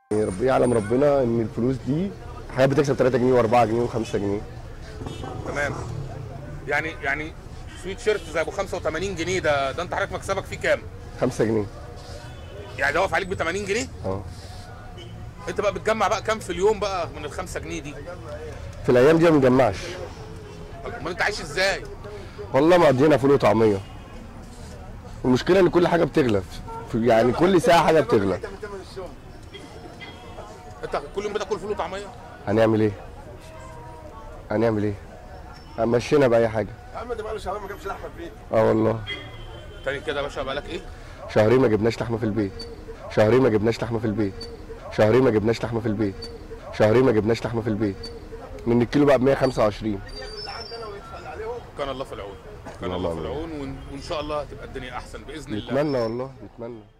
رب يعلم ربنا ان الفلوس دي حاجات بتكسب 3 جنيه و4 جنيه و5 جنيه تمام يعني يعني سويت شيرت زي ابو 85 جنيه ده ده انت حضرتك مكسبك فيه كام 5 جنيه يعني ده واقف عليك ب 80 جنيه اه انت بقى بتجمع بقى كام في اليوم بقى من ال 5 جنيه دي في الايام دي ما بنجمعش امال انت عايش ازاي والله مقضينا فول وطعميه المشكله ان كل حاجه بتغلى في- يعني كل ساعه حاجه بتغلى انت كل يوم بتاكل فول وطعميه هنعمل ايه هنعمل ايه مشينا باي حاجه يا عم ده بقى له شهرين ما جابش لحمه في البيت اه والله تاني كده يا باشا بقالك ايه شهرين ما جبناش لحمه في البيت شهرين ما جبناش لحمه في البيت شهرين ما جبناش لحمه في البيت شهرين ما جبناش لحمه في البيت من الكيلو بقى ب 125 كان الله في العون كان الله الله في يعين. العون وان وإن شاء الله هتبقى الدنيا احسن باذن الله نتمنى والله نتمنى